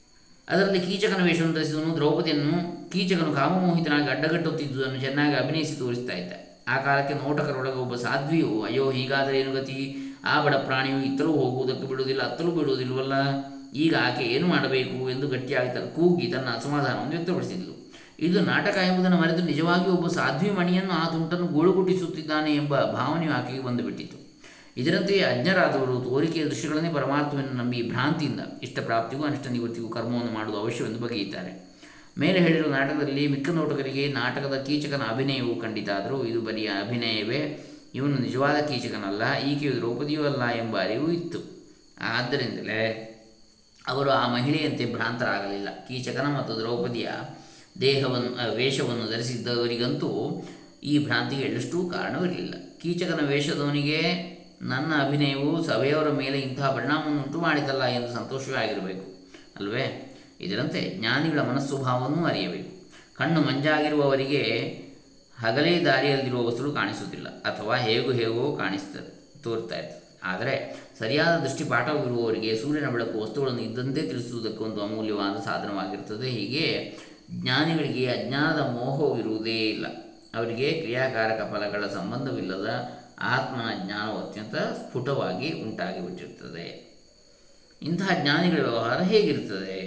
A: ಅದರಲ್ಲಿ ಕೀಚಕನ ವೇಷವನ್ನು ಧರಿಸಿದನು ದ್ರೌಪದಿಯನ್ನು ಕೀಚಕನು ಕಾಮಮೋಹಿತನಾಗಿ ಅಡ್ಡಗಟ್ಟುತ್ತಿದ್ದುದನ್ನು ಚೆನ್ನಾಗಿ ಅಭಿನಯಿಸಿ ತೋರಿಸ್ತಾ ಇದ್ದ ಆ ಕಾಲಕ್ಕೆ ನೋಟಕರೊಳಗೆ ಒಬ್ಬ ಸಾಧ್ವಿಯು ಅಯ್ಯೋ ಹೀಗಾದರೆ ಏನು ಗತಿ ಆ ಬಡ ಪ್ರಾಣಿಯು ಇತ್ತಲೂ ಹೋಗುವುದಕ್ಕೆ ಬಿಡುವುದಿಲ್ಲ ಅತ್ತಲೂ ಬಿಡುವುದಿಲ್ವಲ್ಲ ಈಗ ಆಕೆ ಏನು ಮಾಡಬೇಕು ಎಂದು ಗಟ್ಟಿಯಾಗಿ ತ- ಕೂಗಿ ತನ್ನ ಅಸಮಾಧಾನವನ್ನು ವ್ಯಕ್ತಪಡಿಸಿದ್ಲು ಇದು ನಾಟಕ ಎಂಬುದನ್ನು ಮರೆತು ನಿಜವಾಗಿಯೂ ಒಬ್ಬ ಸಾಧ್ವಿ ಮಣಿಯನ್ನು ಆ ತುಂಟನ್ನು ಗೋಳುಗುಟ್ಟಿಸುತ್ತಿದ್ದಾನೆ ಎಂಬ ಭಾವನೆಯು ಆಕೆಗೆ ಬಂದುಬಿಟ್ಟಿತು ಇದರಂತೆಯೇ ಅಜ್ಞರಾದವರು ತೋರಿಕೆಯ ದೃಶ್ಯಗಳನ್ನೇ ಪರಮಾತ್ಮವನ್ನು ನಂಬಿ ಭ್ರಾಂತಿಯಿಂದ ಇಷ್ಟ ಪ್ರಾಪ್ತಿಗೂ ಅನಿಷ್ಟ ನಿವೃತ್ತಿಗೂ ಕರ್ಮವನ್ನು ಮಾಡುವುದು ಅವಶ್ಯವೆಂದು ಬಗೆಯುತ್ತಾರೆ ಮೇಲೆ ಹೇಳಿರುವ ನಾಟಕದಲ್ಲಿ ಮಿಕ್ಕ ನೋಟಕರಿಗೆ ನಾಟಕದ ಕೀಚಕನ ಅಭಿನಯವು ಖಂಡಿತ ಆದರೂ ಇದು ಬರಿಯ ಅಭಿನಯವೇ ಇವನು ನಿಜವಾದ ಕೀಚಕನಲ್ಲ ಈಕೆಯು ದ್ರೌಪದಿಯೂ ಅಲ್ಲ ಎಂಬ ಅರಿವು ಇತ್ತು ಆದ್ದರಿಂದಲೇ ಅವರು ಆ ಮಹಿಳೆಯಂತೆ ಭ್ರಾಂತರಾಗಲಿಲ್ಲ ಕೀಚಕನ ಮತ್ತು ದ್ರೌಪದಿಯ ದೇಹವನ್ನು ಆ, ವೇಷವನ್ನು ಧರಿಸಿದ್ದವರಿಗಂತೂ ಈ ಭ್ರಾಂತಿಗೆ ಎಳ್ಳಷ್ಟೂ ಕಾರಣವಿರಲಿಲ್ಲ ಕೀಚಕನ ವೇಷದವನಿಗೆ ನನ್ನ ಅಭಿನಯವು ಸಭೆಯವರ ಮೇಲೆ ಇಂತಹ ಪರಿಣಾಮವನ್ನು ಉಂಟು ಮಾಡಿತಲ್ಲ ಎಂದು ಸಂತೋಷವೇ ಆಗಿರಬೇಕು ಅಲ್ವೇ ಇದರಂತೆ ಜ್ಞಾನಿಗಳ ಮನಸ್ಸುಭಾವವನ್ನು ಅರಿಯಬೇಕು ಕಣ್ಣು ಮಂಜಾಗಿರುವವರಿಗೆ ಹಗಲೇ ದಾರಿಯಲ್ಲಿರುವ ವಸ್ತುಗಳು ಕಾಣಿಸುವುದಿಲ್ಲ ಅಥವಾ ಹೇಗೂ ಹೇಗೋ ಕಾಣಿಸ್ತದೆ ತೋರ್ತಾ ಇರ್ತದೆ ಆದರೆ ಸರಿಯಾದ ದೃಷ್ಟಿಪಾಠವಿರುವವರಿಗೆ ಸೂರ್ಯನ ಬೆಳಕು ವಸ್ತುಗಳನ್ನು ಇದ್ದಂತೆ ತಿಳಿಸುವುದಕ್ಕೆ ಒಂದು ಅಮೂಲ್ಯವಾದ ಸಾಧನವಾಗಿರ್ತದೆ ಹೀಗೆ ಜ್ಞಾನಿಗಳಿಗೆ ಅಜ್ಞಾನದ ಮೋಹವಿರುವುದೇ ಇಲ್ಲ ಅವರಿಗೆ ಕ್ರಿಯಾಕಾರಕ ಫಲಗಳ ಸಂಬಂಧವಿಲ್ಲದ ಆತ್ಮನ ಜ್ಞಾನವು ಅತ್ಯಂತ ಸ್ಫುಟವಾಗಿ ಉಂಟಾಗಿಬಿಟ್ಟಿರ್ತದೆ ಇಂತಹ ಜ್ಞಾನಿಗಳ ವ್ಯವಹಾರ ಹೇಗಿರ್ತದೆ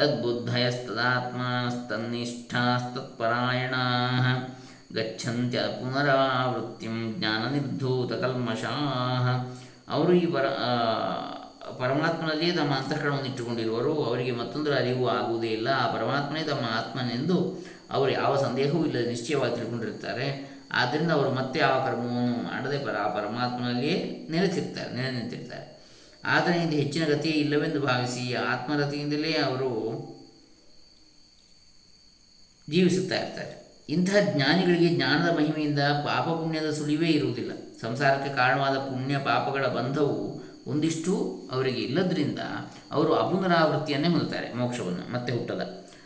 A: ತದ್ಬುದ್ಧಯಸ್ತದಾತ್ಮಸ್ತನ್ನಿಷ್ಠಾಸ್ತತ್ಪರಾಯಣ ಗಚ್ಚಂತ್ಯ ಪುನರಾವೃತ್ತಿಂ ಜ್ಞಾನ ನಿರ್ಧೂತ ಕಲ್ಮಷಾ ಅವರು ಈ ಪರ ಆ, ಪರಮಾತ್ಮನಲ್ಲಿಯೇ ತಮ್ಮ ಅಂತಃಕರಣವನ್ನು ಇಟ್ಟುಕೊಂಡಿರುವರು ಅವರಿಗೆ ಮತ್ತೊಂದರ ಅರಿವು ಆಗುವುದೇ ಇಲ್ಲ ಆ ಪರಮಾತ್ಮನೇ ತಮ್ಮ ಆತ್ಮನೆಂದು ಅವರು ಯಾವ ಸಂದೇಹವೂ ಇಲ್ಲದೆ ನಿಶ್ಚಯವಾಗಿ ತಿಳ್ಕೊಂಡಿರ್ತಾರೆ ಆದ್ದರಿಂದ ಅವರು ಮತ್ತೆ ಯಾವ ಕರ್ಮವನ್ನು ಮಾಡದೆ ಪರ ಆ ಪರಮಾತ್ಮನಲ್ಲಿಯೇ ನೆಲೆಸಿರ್ತಾರೆ ನೆಲೆ ನಿಂತಿರ್ತಾರೆ ಆತನಿಂದ ಹೆಚ್ಚಿನ ಗತಿಯೇ ಇಲ್ಲವೆಂದು ಭಾವಿಸಿ ಆತ್ಮರತಿಯಿಂದಲೇ ಅವರು ಜೀವಿಸುತ್ತಾ ಇರ್ತಾರೆ ಇಂತಹ ಜ್ಞಾನಿಗಳಿಗೆ ಜ್ಞಾನದ ಮಹಿಮೆಯಿಂದ ಪಾಪ ಪುಣ್ಯದ ಸುಳಿವೇ ಇರುವುದಿಲ್ಲ ಸಂಸಾರಕ್ಕೆ ಕಾರಣವಾದ ಪುಣ್ಯ ಪಾಪಗಳ ಬಂಧವು ಒಂದಿಷ್ಟು ಅವರಿಗೆ ಇಲ್ಲದ್ರಿಂದ ಅವರು ಅಪುನರಾವೃತ್ತಿಯನ್ನೇ ಹೊಂದುತ್ತಾರೆ ಮೋಕ್ಷವನ್ನು ಮತ್ತೆ ಹುಟ್ಟದ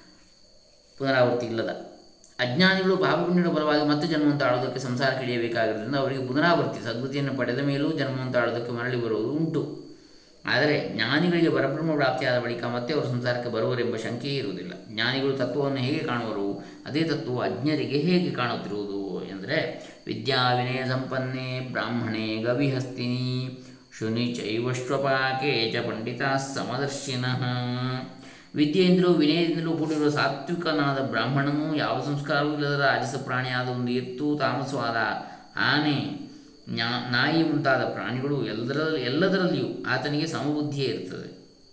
A: ಪುನರಾವೃತ್ತಿ ಇಲ್ಲದ ಅಜ್ಞಾನಿಗಳು ಪಾಪಪುಣ್ಯಗಳ ಬಲವಾಗಿ ಮತ್ತೆ ಜನ್ಮವನ್ನು ತಾಳೋದಕ್ಕೆ ಸಂಸಾರಕ್ಕೆ ಇಳಿಯಬೇಕಾಗಿರೋದ್ರಿಂದ ಅವರಿಗೆ ಪುನರಾವರ್ತಿ ಸದ್ಗತಿಯನ್ನು ಪಡೆದ ಮೇಲೂ ಜನ್ಮವನ್ನು ತಾಳೋದಕ್ಕೆ ಮರಳಿ ಬರುವುದು ಉಂಟು ಆದರೆ ಜ್ಞಾನಿಗಳಿಗೆ ಪರಬ್ರಹ್ಮ ಪ್ರಾಪ್ತಿಯಾದ ಬಳಿಕ ಮತ್ತೆ ಅವರು ಸಂಸಾರಕ್ಕೆ ಬರುವರೆಂಬ ಶಂಕೆಯೇ ಇರುವುದಿಲ್ಲ ಜ್ಞಾನಿಗಳು ತತ್ವವನ್ನು ಹೇಗೆ ಕಾಣುವರು ಅದೇ ತತ್ವವು ಅಜ್ಞರಿಗೆ ಹೇಗೆ ಕಾಣುತ್ತಿರುವುದು ಎಂದರೆ ವಿದ್ಯಾ ವಿನಯ ಸಂಪನ್ನೆ ಬ್ರಾಹ್ಮಣೇ ಗವಿಹಸ್ತಿನಿ ಶುನಿ ಚೈವಶ್ವಪಾಕೆ ಚ ಪಂಡಿತ ಸಮದರ್ಶಿನಃ ವಿದ್ಯೆಯಿಂದಲೂ ವಿನಯದಿಂದಲೂ ಕೂಡಿರುವ ಸಾತ್ವಿಕನಾದ ಬ್ರಾಹ್ಮಣನು ಯಾವ ಸಂಸ್ಕಾರವೂ ಇಲ್ಲದ ರಾಜಸ ಪ್ರಾಣಿಯಾದ ಒಂದು ಎತ್ತು ತಾಮಸವಾದ ಆನೆ ನ್ಯಾ ನಾಯಿ ಮುಂತಾದ ಪ್ರಾಣಿಗಳು ಎಲ್ಲದರಲ್ಲಿ ಎಲ್ಲದರಲ್ಲಿಯೂ ಆತನಿಗೆ ಸಮಬುದ್ಧಿಯೇ ಇರ್ತದೆ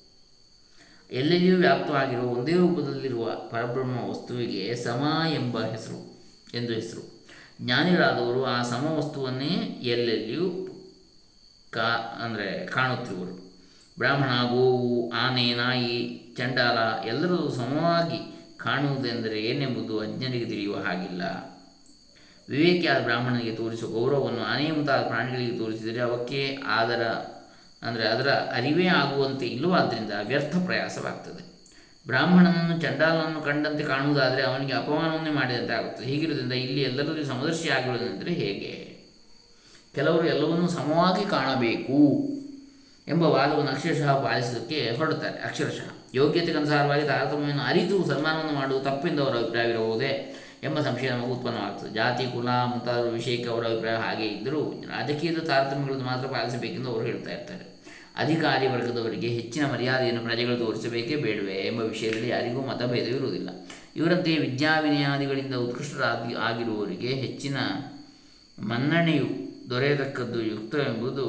A: ಎಲ್ಲೆಲ್ಲಿಯೂ ವ್ಯಾಪ್ತವಾಗಿರುವ ಒಂದೇ ರೂಪದಲ್ಲಿರುವ ಪರಬ್ರಹ್ಮ ವಸ್ತುವಿಗೆ ಸಮ ಎಂಬ ಹೆಸರು ಎಂದು ಹೆಸರು ಜ್ಞಾನಿಗಳಾದವರು ಆ ಸಮ ವಸ್ತುವನ್ನೇ ಎಲ್ಲೆಲ್ಲಿಯೂ ಕಾ ಅಂದರೆ ಕಾಣುತ್ತಿರುವರು ಬ್ರಾಹ್ಮಣ ಗೋವು ಆನೆ ನಾಯಿ ಚಂಡಾಲ ಎಲ್ಲರೂ ಸಮವಾಗಿ ಕಾಣುವುದೆಂದರೆ ಏನೆಂಬುದು ಅಜ್ಞನಿಗೆ ತಿಳಿಯುವ ಹಾಗಿಲ್ಲ ವಿವೇಕಿಯಾದ ಬ್ರಾಹ್ಮಣನಿಗೆ ತೋರಿಸುವ ಗೌರವವನ್ನು ಆನೆ ಮುಂತಾದ ಪ್ರಾಣಿಗಳಿಗೆ ತೋರಿಸಿದರೆ ಅವಕ್ಕೆ ಅದರ ಅಂದರೆ ಅದರ ಅರಿವೇ ಆಗುವಂತೆ ಇಲ್ಲವಾದ್ದರಿಂದ ವ್ಯರ್ಥ ಪ್ರಯಾಸವಾಗ್ತದೆ ಬ್ರಾಹ್ಮಣನನ್ನು ಚಂಡಾಲನನ್ನು ಕಂಡಂತೆ ಕಾಣುವುದಾದರೆ ಅವನಿಗೆ ಅಪಮಾನವನ್ನೇ ಮಾಡಿದಂತೆ ಆಗುತ್ತದೆ ಹೀಗಿರುವುದರಿಂದ ಇಲ್ಲಿ ಎಲ್ಲರಲ್ಲಿ ಸಮದರ್ಶಿ ಆಗಿರುವುದೆಂದರೆ ಹೇಗೆ ಕೆಲವರು ಎಲ್ಲವನ್ನೂ ಸಮವಾಗಿ ಕಾಣಬೇಕು ಎಂಬ ವಾದವನ್ನು ಅಕ್ಷರಶಃ ಪಾಲಿಸುವುದಕ್ಕೆ ಹೊರಡುತ್ತಾರೆ ಅಕ್ಷರಶಃ ಯೋಗ್ಯತೆಗನುಸಾರವಾಗಿ ತಾರತಮ್ಯವನ್ನು ಅರಿತು ಸನ್ಮಾನವನ್ನು ಮಾಡುವುದು ತಪ್ಪೆಂದು ಅವರ ಅಭಿಪ್ರಾಯವಿರಬಹುದೇ ಎಂಬ ಸಂಶಯ ನಮಗೆ ಉತ್ಪನ್ನವಾಗ್ತದೆ ಜಾತಿ ಕುಲ ಮುಂತಾದ ವಿಷಯಕ್ಕೆ ಅವರ ಅಭಿಪ್ರಾಯ ಹಾಗೆ ಇದ್ದರೂ ರಾಜಕೀಯದ ತಾರತಮ್ಯಗಳನ್ನು ಮಾತ್ರ ಪಾಲಿಸಬೇಕೆಂದು ಅವರು ಹೇಳ್ತಾ ಇರ್ತಾರೆ ಅಧಿಕಾರಿ ವರ್ಗದವರಿಗೆ ಹೆಚ್ಚಿನ ಮರ್ಯಾದೆಯನ್ನು ಪ್ರಜೆಗಳು ತೋರಿಸಬೇಕೇ ಬೇಡವೇ ಎಂಬ ವಿಷಯದಲ್ಲಿ ಯಾರಿಗೂ ಮತಭೇದವಿರುವುದಿಲ್ಲ ಇವರಂತೆಯೇ ವಿದ್ಯಾವಿನಯಾದಿಗಳಿಂದ ಉತ್ಕೃಷ್ಟರಾಗಿ ಆಗಿರುವವರಿಗೆ ಹೆಚ್ಚಿನ ಮನ್ನಣೆಯು ದೊರೆಯತಕ್ಕದ್ದು ಯುಕ್ತವೆಂಬುದು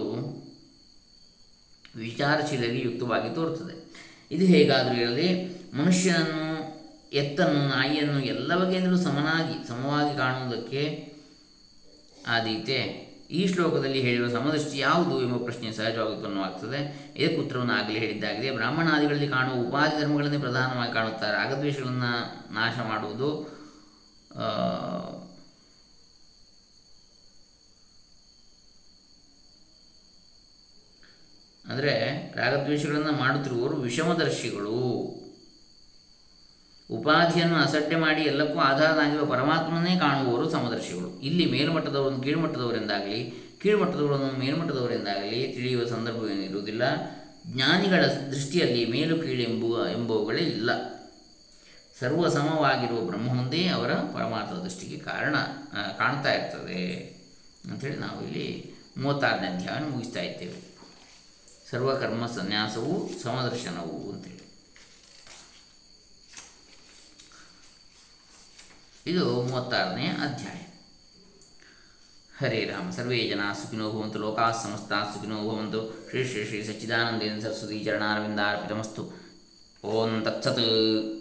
A: ವಿಚಾರಶೀಲರಿಗೆ ಯುಕ್ತವಾಗಿ ತೋರುತ್ತದೆ ಇದು ಹೇಗಾದರೂ ಇರಲಿ ಮನುಷ್ಯನನ್ನು ಎತ್ತನ್ನು ನಾಯಿಯನ್ನು ಎಲ್ಲ ಬಗೆಯಿಂದಲೂ ಸಮನಾಗಿ ಸಮವಾಗಿ ಕಾಣುವುದಕ್ಕೆ ಆದೀತೆ ಈ ಶ್ಲೋಕದಲ್ಲಿ ಹೇಳಿರುವ ಸಮದೃಷ್ಟಿ ಯಾವುದು ಎಂಬ ಪ್ರಶ್ನೆ ಸಹಜವಾಗಿ ಉತ್ಪನ್ನವಾಗ್ತದೆ ಇದಕ್ಕೆ ಉತ್ತರವನ್ನು ಆಗಲೇ ಹೇಳಿದ್ದಾಗಿದೆ ಬ್ರಾಹ್ಮಣಾದಿಗಳಲ್ಲಿ ಕಾಣುವ ಉಪಾಧಿ ಧರ್ಮಗಳನ್ನೇ ಪ್ರಧಾನವಾಗಿ ಕಾಣುತ್ತಾರೆ ರಾಗದ್ವೇಷಗಳನ್ನು ನಾಶ ಮಾಡುವುದು ಆ, ಅಂದರೆ ರಾಗದ್ವೇಷಗಳನ್ನು ಮಾಡುತ್ತಿರುವವರು ವಿಷಮದರ್ಶಿಗಳು ಉಪಾಧಿಯನ್ನು ಅಸಡ್ಡೆ ಮಾಡಿ ಎಲ್ಲಕ್ಕೂ ಆಧಾರನಾಗಿರುವ ಪರಮಾತ್ಮನೇ ಕಾಣುವವರು ಸಮದರ್ಶಿಗಳು ಇಲ್ಲಿ ಮೇಲ್ಮಟ್ಟದವರನ್ನು ಕೀಳುಮಟ್ಟದವರೆಂದಾಗಲಿ ಕೀಳುಮಟ್ಟದವರನ್ನು ಮೇಲ್ಮಟ್ಟದವರೆಂದಾಗಲಿ ತಿಳಿಯುವ ಸಂದರ್ಭವೇನಿರುವುದಿಲ್ಲ ಜ್ಞಾನಿಗಳ ದೃಷ್ಟಿಯಲ್ಲಿ ಮೇಲು ಕೀಳು ಎಂಬುವ ಎಂಬುವುಗಳೇ ಇಲ್ಲ ಸರ್ವಸಮವಾಗಿರುವ ಬ್ರಹ್ಮವೊಂದೇ ಅವರ ಪರಮಾರ್ಥ ದೃಷ್ಟಿಗೆ ಕಾರಣ ಆ, ಕಾಣ್ತಾ ಇರ್ತದೆ ಅಂಥೇಳಿ ನಾವು ಇಲ್ಲಿ ಮೂವತ್ತಾರನೇ ಅಧ್ಯಾಯವನ್ನು ಮುಗಿಸ್ತಾ ಇದ್ದೇವೆ ಸರ್ವಕರ್ಮ ಸನ್ಯಾಸವು ಸಮದರ್ಶನವು ಅಂತೇಳಿ ಇದು ಮೂವತ್ತಾರನೇ ಅಧ್ಯಾಯ ಹರೇ ರಾಮ ಸರ್ವೇ ಜನ ಸುಖಿನೋ ಭವಂತು ಲೋಕಾ ಸಮಸ್ತ ಸುಖಿನೋ ಭವಂತು ಶ್ರೀ ಶ್ರೀ ಶ್ರೀ ಸಚ್ಚಿದಾನಂದೇಂದ್ರ ಸರಸ್ವತಿ ಚರಣಾರವಿಂದಾರ್ಪಿತಮಸ್ತು ಓಂ ತತ್ಸತ್